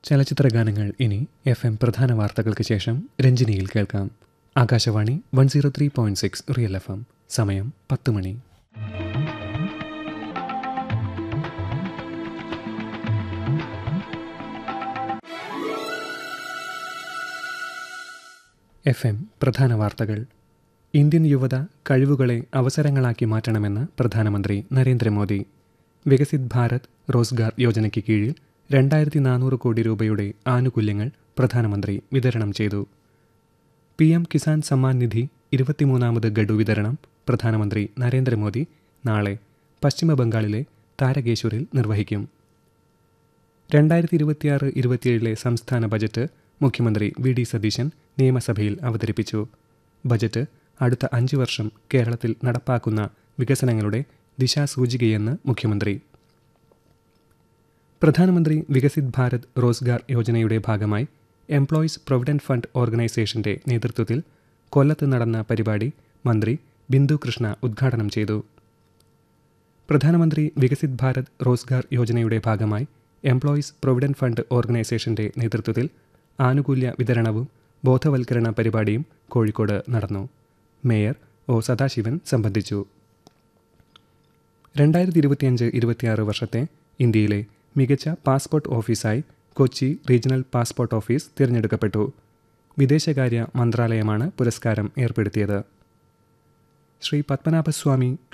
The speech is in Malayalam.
ചലച്ചിത്ര ഗാനങ്ങൾ ഇനി എഫ് എം പ്രധാന വാർത്തകൾക്ക് ശേഷം രഞ്ജിനിയിൽ കേൾക്കാം Akashvani one zero three point six real F M സമയം പത്ത് മണി എഫ് എം പ്രധാന വാർത്തകൾ ഇന്ത്യൻ യുവത കഴിവുകളെ അവസരങ്ങളാക്കി മാറ്റണമെന്ന് പ്രധാനമന്ത്രി നരേന്ദ്രമോദി വികസിത് ഭാരത് റോസ്ഗാർ യോജനയ്ക്ക് കീഴിൽ രണ്ടായിരത്തി നാനൂറ് കോടി രൂപയുടെ ആനുകൂല്യങ്ങൾ പ്രധാനമന്ത്രി വിതരണം ചെയ്തു പി എം കിസാൻ സമ്മാൻ നിധി ഇരുപത്തിമൂന്നാമത് ഗഡു വിതരണം പ്രധാനമന്ത്രി നരേന്ദ്രമോദി നാളെ പശ്ചിമ ബംഗാളിലെ താരകേശ്വറിൽ നിർവഹിക്കും രണ്ടായിരത്തി ഇരുപത്തിയാറ് ഇരുപത്തിയേഴിലെ സംസ്ഥാന ബജറ്റ് മുഖ്യമന്ത്രി വി ഡി സതീശൻ നിയമസഭയിൽ അവതരിപ്പിച്ചു ബജറ്റ് അടുത്ത അഞ്ച് വർഷം കേരളത്തിൽ നടപ്പാക്കുന്ന വികസനങ്ങളുടെ ദിശാസൂചികയെന്ന് മുഖ്യമന്ത്രി പ്രധാനമന്ത്രി വികസിത് ഭാരത് റോസ്ഗാർ യോജനയുടെ ഭാഗമായി എംപ്ലോയീസ് പ്രൊവിഡന്റ് ഫണ്ട് ഓർഗനൈസേഷന്റെ നേതൃത്വത്തിൽ കൊല്ലത്ത് നടന്ന പരിപാടി മന്ത്രി ബിന്ദു കൃഷ്ണ ഉദ്ഘാടനം ചെയ്തു പ്രധാനമന്ത്രി വികസിത് ഭാരത് റോസ്ഗാർ യോജനയുടെ ഭാഗമായി എംപ്ലോയീസ് പ്രൊവിഡന്റ് ഫണ്ട് ഓർഗനൈസേഷന്റെ നേതൃത്വത്തിൽ ആനുകൂല്യ വിതരണവും ബോധവൽക്കരണ പരിപാടിയും കോഴിക്കോട് നടന്നു മേയർ ഒ സദാശിവൻ സംബന്ധിച്ചു രണ്ടായിരത്തി ഇരുപത്തിയഞ്ച് ഇരുപത്തിയാറ് വർഷത്തെ ഇന്ത്യയിലെ മികച്ച പാസ്പോർട്ട് ഓഫീസായി കൊച്ചി റീജിയണൽ പാസ്പോർട്ട് ഓഫീസ് തിരഞ്ഞെടുക്കപ്പെട്ടു വിദേശകാര്യ മന്ത്രാലയമാണ് പുരസ്കാരം ഏർപ്പെടുത്തിയത് ശ്രീ പത്മനാഭസ്വാമി